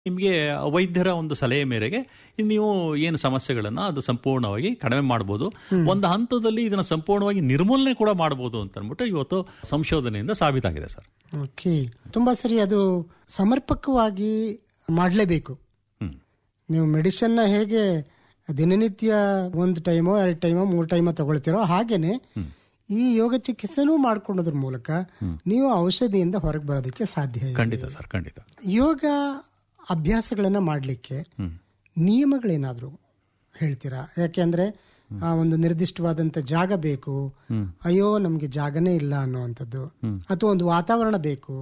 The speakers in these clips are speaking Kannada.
ನಿಮಗೆ ವೈದ್ಯರ ಒಂದು ಸಲಹೆ ಮೇರೆಗೆ ನೀವು ಏನು ಸಮಸ್ಯೆಗಳನ್ನ ಅದು ಸಂಪೂರ್ಣವಾಗಿ ಕಡಿಮೆ ಮಾಡಬಹುದು ಒಂದು ಹಂತದಲ್ಲಿ ಇದನ್ನ ಸಂಪೂರ್ಣವಾಗಿ ನಿರ್ಮೂಲನೆ ಕೂಡ ಮಾಡಬಹುದು ಅಂತ ಅಂದ್ಬಿಟ್ಟು ಇವತ್ತು ಸಂಶೋಧನೆಯಿಂದ ಸಾಬೀತಾಗಿದೆ ಸರ್ ಓಕೆ ತುಂಬಾ ಸರಿ ಅದು ಸಮರ್ಪಕವಾಗಿ ಮಾಡಲೇಬೇಕು ಹ್ಮ್ ನೀವು ಮೆಡಿಸಿನ್ನ ಹೇಗೆ ದಿನನಿತ್ಯ ಒಂದು ಟೈಮೋ ಎರಡು ಟೈಮೋ ಮೂರು ಟೈಮೋ ತಗೊಳ್ತೀರೋ ಹಾಗೇನೆ ಈ ಯೋಗ ಚಿಕಿತ್ಸೆನೂ ಮಾಡ್ಕೊಳ್ಳೋದ್ರ ಮೂಲಕ ನೀವು ಔಷಧಿಯಿಂದ ಹೊರಗೆ ಬರೋದಕ್ಕೆ ಸಾಧ್ಯ ಇದೆ ಖಂಡಿತ ಸರ್ ಖಂಡಿತ ಯೋಗ ಅಭ್ಯಾಸಗಳನ್ನ ಮಾಡಲಿಕ್ಕೆ ನಿಯಮಗಳೇನಾದರೂ ಹೇಳ್ತೀರಾ ಯಾಕೆಂದ್ರೆ ಆ ಒಂದು ನಿರ್ದಿಷ್ಟವಾದಂತ ಜಾಗ ಬೇಕು ಅಯ್ಯೋ ನಮ್ಗೆ ಜಾಗನೇ ಇಲ್ಲ ಅನ್ನುವಂಥದ್ದು ಅಥವಾ ಒಂದು ವಾತಾವರಣ ಬೇಕು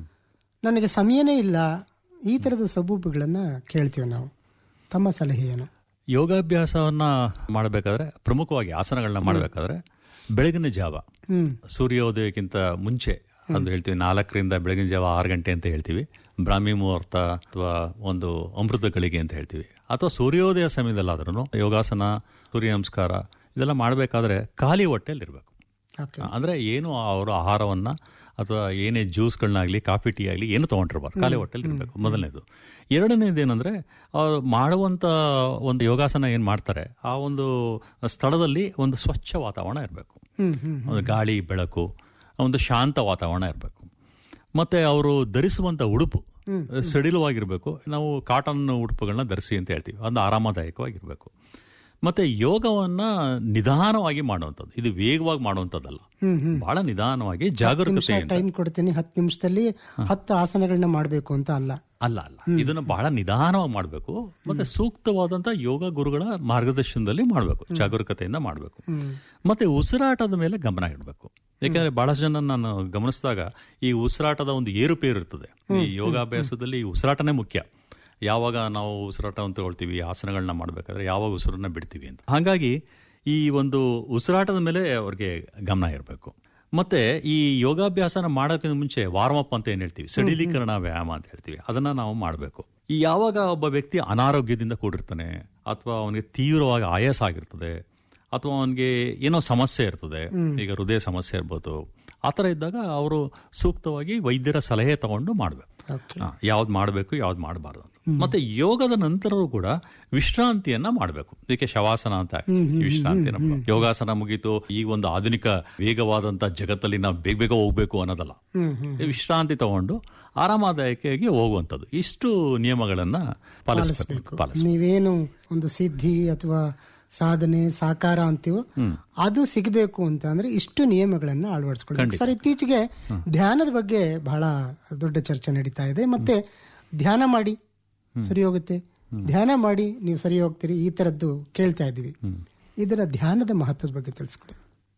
ನನಗೆ ಸಮಯನೇ ಇಲ್ಲ ಈ ತರದ ಸಬೂಬುಗಳನ್ನ ಕೇಳ್ತೀವಿ ನಾವು ತಮ್ಮ ಸಲಹೆ ಏನು ಯೋಗಾಭ್ಯಾಸವನ್ನ ಮಾಡಬೇಕಾದ್ರೆ ಪ್ರಮುಖವಾಗಿ ಆಸನಗಳನ್ನ ಮಾಡಬೇಕಾದ್ರೆ ಬೆಳಗಿನ ಜಾವ ಹ್ಮ್ ಸೂರ್ಯೋದಯಕ್ಕಿಂತ ಮುಂಚೆ ಅಂತ ಹೇಳ್ತೀವಿ ನಾಲ್ಕರಿಂದ ಬೆಳಗಿನ ಜಾವ ಆರು ಗಂಟೆ ಅಂತ ಹೇಳ್ತೀವಿ ಬ್ರಾಹ್ಮಿ ಮುಹೂರ್ತ ಅಥವಾ ಒಂದು ಅಮೃತ ಗಳಿಗೆ ಅಂತ ಹೇಳ್ತೀವಿ ಅಥವಾ ಸೂರ್ಯೋದಯ ಸಮಯದಲ್ಲಾದ್ರೂ ಯೋಗಾಸನ ಸೂರ್ಯ ನಮಸ್ಕಾರ ಇದೆಲ್ಲ ಮಾಡಬೇಕಾದ್ರೆ ಖಾಲಿ ಹೊಟ್ಟೆಯಲ್ಲಿ ಇರಬೇಕು ಓಕೆ ಅಂದ್ರೆ ಏನು ಅವರ ಆಹಾರವನ್ನ ಅಥವಾ ಏನೇ ಜ್ಯೂಸ್ಗಳನ್ನಾಗಲಿ ಕಾಫಿ ಟೀ ಆಗಲಿ ಏನು ತೊಗೊಂಡಿರ್ಬಾರ್ದು ಖಾಲಿ ಹೊಟ್ಟೆಲಿ ಇರಬೇಕು ಮೊದಲನೇದು ಎರಡನೇದು ಏನಂದ್ರೆ ಅವ್ರು ಮಾಡುವಂತ ಒಂದು ಯೋಗಾಸನ ಏನು ಮಾಡ್ತಾರೆ ಆ ಒಂದು ಸ್ಥಳದಲ್ಲಿ ಒಂದು ಸ್ವಚ್ಛ ವಾತಾವರಣ ಇರಬೇಕು ಹ್ಮ್ ಹ್ಮ್ ಒಂದು ಗಾಳಿ ಬೆಳಕು ಒಂದು ಶಾಂತ ವಾತಾವರಣ ಇರಬೇಕು ಮತ್ತೆ ಅವರು ಧರಿಸುವಂತ ಉಡುಪು ಸಡಿಲವಾಗಿರ್ಬೇಕು ನಾವು ಕಾಟನ್ ಉಡುಪುಗಳನ್ನ ಧರಿಸಿ ಅಂತ ಹೇಳ್ತೀವಿ ಅದು ಆರಾಮದಾಯಕವಾಗಿರ್ಬೇಕು ಮತ್ತೆ ಯೋಗವನ್ನ ನಿಧಾನವಾಗಿ ಮಾಡುವಂಥದ್ದು ಇದು ವೇಗವಾಗಿ ಮಾಡುವಂಥದ್ದಲ್ಲ ಹ್ಮ್ ಹ್ಮ್ ಬಹಳ ನಿಧಾನವಾಗಿ ಜಾಗರೂಕತೆಯಿಂದ ಟೈಮ್ ಕೊಡ್ತೀನಿ ಹತ್ತು ನಿಮಿಷದಲ್ಲಿ ಹತ್ತು ಆಸನಗಳನ್ನ ಮಾಡಬೇಕು ಅಂತ ಅಲ್ಲ ಅಲ್ಲ ಅಲ್ಲ ಇದನ್ನ ಬಹಳ ನಿಧಾನವಾಗಿ ಮಾಡಬೇಕು ಮತ್ತೆ ಸೂಕ್ತವಾದಂತ ಯೋಗ ಗುರುಗಳ ಮಾರ್ಗದರ್ಶನದಲ್ಲಿ ಮಾಡಬೇಕು ಜಾಗರೂಕತೆಯಿಂದ ಮಾಡಬೇಕು ಮತ್ತೆ ಉಸಿರಾಟದ ಮೇಲೆ ಗಮನ ಇಡಬೇಕು ಯಾಕಂದ್ರೆ ಬಹಳಷ್ಟು ಜನ ನಾನು ಗಮನಿಸಿದಾಗ ಈ ಉಸಿರಾಟದ ಒಂದು ಏರುಪೇರು ಇರ್ತದೆ ಈ ಯೋಗಾಭ್ಯಾಸದಲ್ಲಿ ಈ ಉಸಿರಾಟನೇ ಮುಖ್ಯ ಯಾವಾಗ ನಾವು ಉಸಿರಾಟವನ್ನು ತಗೊಳ್ತೀವಿ ಆಸನಗಳನ್ನ ಮಾಡಬೇಕಾದ್ರೆ ಯಾವಾಗ ಉಸಿರನ್ನ ಬಿಡ್ತೀವಿ ಅಂತ ಹಾಗಾಗಿ ಈ ಒಂದು ಉಸಿರಾಟದ ಮೇಲೆ ಅವ್ರಿಗೆ ಗಮನ ಇರಬೇಕು ಮತ್ತೆ ಈ ಯೋಗಾಭ್ಯಾಸನ ಮಾಡೋಕ್ಕಿಂತ ಮುಂಚೆ ವಾರ್ಮ್ ಅಪ್ ಅಂತ ಏನ್ ಹೇಳ್ತೀವಿ ಸಡಿಲೀಕರಣ ವ್ಯಾಯಾಮ ಅಂತ ಹೇಳ್ತೀವಿ ಅದನ್ನ ನಾವು ಮಾಡಬೇಕು ಈ ಯಾವಾಗ ಒಬ್ಬ ವ್ಯಕ್ತಿ ಅನಾರೋಗ್ಯದಿಂದ ಕೂಡಿರ್ತಾನೆ ಅಥವಾ ಅವನಿಗೆ ತೀವ್ರವಾಗಿ ಆಯಾಸ ಆಗಿರ್ತದೆ ಅಥವಾ ಅವನಿಗೆ ಏನೋ ಸಮಸ್ಯೆ ಇರ್ತದೆ ಈಗ ಹೃದಯ ಸಮಸ್ಯೆ ಇರ್ಬೋದು ಆ ಥರ ಇದ್ದಾಗ ಅವರು ಸೂಕ್ತವಾಗಿ ವೈದ್ಯರ ಸಲಹೆ ತಗೊಂಡು ಮಾಡಬೇಕು ಓಕೆ ಯಾವ್ದು ಮಾಡಬೇಕು ಯಾವ್ದು ಮಾಡಬಾರ್ದು ಅಂತ ಮತ್ತೆ ಯೋಗದ ನಂತರವೂ ಕೂಡ ವಿಶ್ರಾಂತಿಯನ್ನ ಮಾಡಬೇಕು ಇದಕ್ಕೆ ಶವಾಸನ ಅಂತ ಹಾಕ್ತೀವಿ. ವಿಶ್ರಾಂತಿಯನ್ನ ಮಾಡ್ಬೇಕು. ಯೋಗಾಸನ ಮುಗೀತು ಈಗ ಒಂದು ಆಧುನಿಕ ವೇಗವಾದಂತ ಜಗತ್ತಲ್ಲಿ ನಾವು ಬೇಗ ಬೇಗ ಹೋಗ್ಬೇಕು ಅನ್ನೋದಲ್ಲ ಹ್ಮ್ ಹ್ಮ್ ವಿಶ್ರಾಂತಿ ತಗೊಂಡು ಆರಾಮದಾಯಕವಾಗಿ ಹೋಗುವಂಥದ್ದು ಇಷ್ಟು ನಿಯಮಗಳನ್ನ ಪಾಲಿಸಬೇಕು ಪಾಲಿಸಬೇಕು ನೀವೇನು ಒಂದು ಸಿದ್ಧಿ ಅಥವಾ ಸಾಧನೆ ಸಾಕಾರ ಅಂತೀವೋ ಅದು ಸಿಗಬೇಕು ಅಂತ ಅಂದ್ರೆ ಇಷ್ಟು ನಿಯಮಗಳನ್ನ ಅಳವಡಿಸ್ಕೊಳ್ಬೇಕು ಸರ್ ಇತ್ತೀಚೆಗೆ ಧ್ಯಾನದ ಬಗ್ಗೆ ಬಹಳ ದೊಡ್ಡ ಚರ್ಚೆ ನಡೀತಾ ಇದೆ ಮತ್ತೆ ಧ್ಯಾನ ಮಾಡಿ ಸರಿ ಹೋಗುತ್ತೆ ಧ್ಯಾನ ಮಾಡಿ ನೀವು ಸರಿ ಹೋಗ್ತೀರಿ ಈ ತರದ್ದು ಕೇಳ್ತಾ ಇದ್ದೀವಿ ಇದರ ಧ್ಯಾನದ ಮಹತ್ವದ ಬಗ್ಗೆ ತಿಳಿಸ್ಕೊಡಿ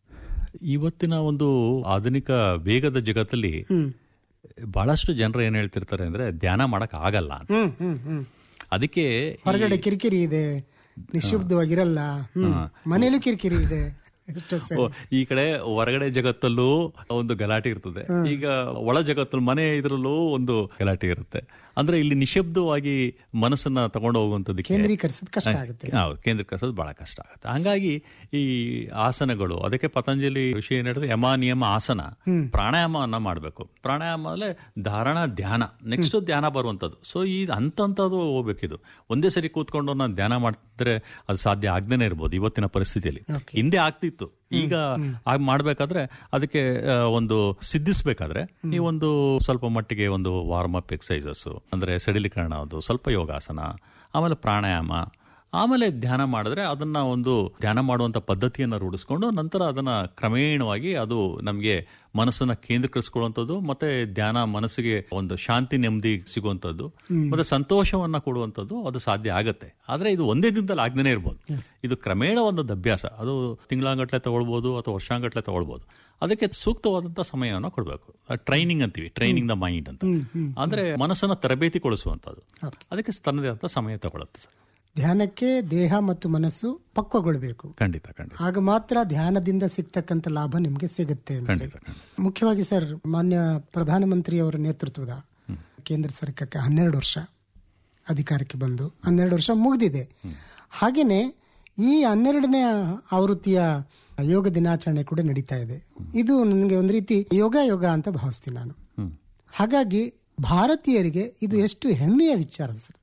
ಇವತ್ತಿನ ಒಂದು ಆಧುನಿಕ ವೇಗದ ಜಗತ್ತಲ್ಲಿ ಹ್ಮ್ ಬಹಳಷ್ಟು ಜನರು ಏನ್ ಹೇಳ್ತಿರ್ತಾರೆ ಅಂದ್ರೆ ಧ್ಯಾನ ಮಾಡಕ್ ಆಗಲ್ಲ ಅಂತ. ಹ್ಮ್ ಹ್ಮ್ ಹ್ಮ್ ಅದಕ್ಕೆ ಹೊರಗಡೆ ಕಿರಿಕಿರಿ ಇದೆ ನಿಶಬ್ದವಾಗಿರಲ್ಲ ಹ್ಮ್ ಮನೇಲೂ ಕಿರಿಕಿರಿ ಇದೆ ಎಷ್ಟೋ ಸರಿ. ಓ, ಈ ಕಡೆ ಹೊರಗಡೆ ಜಗತ್ತಲ್ಲೂ ಒಂದು ಗಲಾಟೆ ಇರ್ತದೆ ಈಗ ಒಳ ಜಗತ್ತಲ್ಲಿ ಮನೆ ಇದ್ರಲ್ಲೂ ಒಂದು ಗಲಾಟೆ ಇರುತ್ತೆ ಅಂದ್ರೆ ಇಲ್ಲಿ ನಿಶಬ್ದವಾಗಿ ಮನಸ್ಸನ್ನ ತಗೊಂಡು ಹೋಗುವಂತದಕ್ಕೆ ಕೇಂದ್ರೀಕರಿಸೋದು ಕಷ್ಟ ಆಗುತ್ತೆ ಹೌದು ಕೇಂದ್ರೀಕರಿಸೋದು ಬಹಳ ಕಷ್ಟ ಆಗುತ್ತೆ ಹಂಗಾಗಿ ಈ ಆಸನಗಳು ಅದಕ್ಕೆ ಪತಂಜಲಿ ಋಷಿ ಏನ್ ಹೇಳಿದ್ರೆ ಯಮ ನಿಯಮ ಆಸನ ಪ್ರಾಣಾಯಾಮವನ್ನ ಮಾಡಬೇಕು ಪ್ರಾಣಾಯಾಮ ಧಾರಣ ಧ್ಯಾನ ನೆಕ್ಸ್ಟ್ ಧ್ಯಾನ ಬರುವಂತದ್ದು ಸೊ ಈ ಅಂತಂತದ್ದು ಹೋಗ್ಬೇಕಿದು ಒಂದೇ ಸರಿ ಕೂತ್ಕೊಂಡು ನಾನು ಧ್ಯಾನ ಮಾಡ್ತಿದ್ರೆ ಅದು ಸಾಧ್ಯ ಆಗ್ದೇನೆ ಇರ್ಬೋದು ಇವತ್ತಿನ ಪರಿಸ್ಥಿತಿಯಲ್ಲಿ ಹಿಂದೆ ಆಗ್ತಿತ್ತು ಈಗ ಆಗ ಮಾಡ್ಬೇಕಾದ್ರೆ ಅದಕ್ಕೆ ಆ, ಒಂದು ಸಿದ್ಧಿಸ್ಬೇಕಾದ್ರೆ ಈ ಒಂದು ಸ್ವಲ್ಪ ಮಟ್ಟಿಗೆ ಒಂದು ವಾರ್ಮ್ ಅಪ್ ಎಕ್ಸಸೈಸಸ್ ಅಂದ್ರೆ ಸಡಿಲೀಕರಣ ಅದು ಸ್ವಲ್ಪ ಯೋಗಾಸನ ಆಮೇಲೆ ಪ್ರಾಣಾಯಾಮ ಆಮೇಲೆ ಧ್ಯಾನ ಮಾಡಿದ್ರೆ ಅದನ್ನ ಒಂದು ಧ್ಯಾನ ಮಾಡುವಂತ ಪದ್ಧತಿಯನ್ನ ರೂಢಿಸ್ಕೊಂಡು ನಂತರ ಅದನ್ನ ಕ್ರಮೇಣವಾಗಿ ಅದು ನಮಗೆ ಮನಸ್ಸನ್ನ ಕೇಂದ್ರೀಕರಿಸ್ಕೊಳ್ಳುವಂಥದ್ದು ಮತ್ತೆ ಧ್ಯಾನ ಮನಸ್ಸಿಗೆ ಒಂದು ಶಾಂತಿ ನೆಮ್ಮದಿ ಸಿಗುವಂಥದ್ದು ಮತ್ತೆ ಸಂತೋಷವನ್ನ ಕೊಡುವಂಥದ್ದು ಅದು ಸಾಧ್ಯ ಆಗತ್ತೆ ಆದ್ರೆ ಇದು ಒಂದೇ ದಿನದಲ್ಲಿ ಆಗ್ದೇನೆ ಇರ್ಬೋದು ಇದು ಕ್ರಮೇಣ ಒಂದು ಅಭ್ಯಾಸ ಅದು ತಿಂಗಳಾಂಗಟ್ಲೆ ತಗೊಳ್ಬೋದು ಅಥವಾ ವರ್ಷಾಂಗಟ್ಲೆ ತಗೊಳ್ಬೋದು ಅದಕ್ಕೆ ಸೂಕ್ತವಾದಂತ ಸಮಯವನ್ನು ಕೊಡಬೇಕು ಟ್ರೈನಿಂಗ್ ಅಂತೀವಿ ಟ್ರೈನಿಂಗ್ ದ ಮೈಂಡ್ ಅಂತ ಅಂದ್ರೆ ಮನಸ್ಸನ್ನ ತರಬೇತಿಗೊಳಿಸುವಂಥದ್ದು ಅದಕ್ಕೆ ತನ್ನದೇ ಆದ ಸಮಯ ತಗೊಳುತ್ತೆ ಸರ್ ಧ್ಯಾನಕ್ಕೆ ದೇಹ ಮತ್ತು ಮನಸ್ಸು ಪಕ್ವಗೊಳ್ಬೇಕು ಖಂಡಿತ ಖಂಡಿತ ಆಗ ಮಾತ್ರ ಧ್ಯಾನದಿಂದ ಸಿಗ್ತಕ್ಕಂಥ ಲಾಭ ನಿಮಗೆ ಸಿಗುತ್ತೆ ಅಂತ ಖಂಡಿತ ಖಂಡಿತ ಮುಖ್ಯವಾಗಿ ಸರ್ ಮಾನ್ಯ ಪ್ರಧಾನಮಂತ್ರಿ ಅವರ ನೇತೃತ್ವದ ಕೇಂದ್ರ ಸರ್ಕಾರಕ್ಕೆ ಹನ್ನೆರಡು ವರ್ಷ ಅಧಿಕಾರಕ್ಕೆ ಬಂದು ಹನ್ನೆರಡು ವರ್ಷ ಮುಗಿದಿದೆ ಹಾಗೇನೆ ಈ ಹನ್ನೆರಡನೇ ಆವೃತ್ತಿಯ ಯೋಗ ದಿನಾಚರಣೆ ಕೂಡ ನಡೀತಾ ಇದೆ ಇದು ನನಗೆ ಒಂದು ರೀತಿ ಯೋಗ ಯೋಗ ಅಂತ ಭಾವಿಸ್ತೀನಿ ನಾನು ಹ್ಮ್ ಹಾಗಾಗಿ ಭಾರತೀಯರಿಗೆ ಇದು ಎಷ್ಟು ಹೆಮ್ಮೆಯ ವಿಚಾರ ಸರ್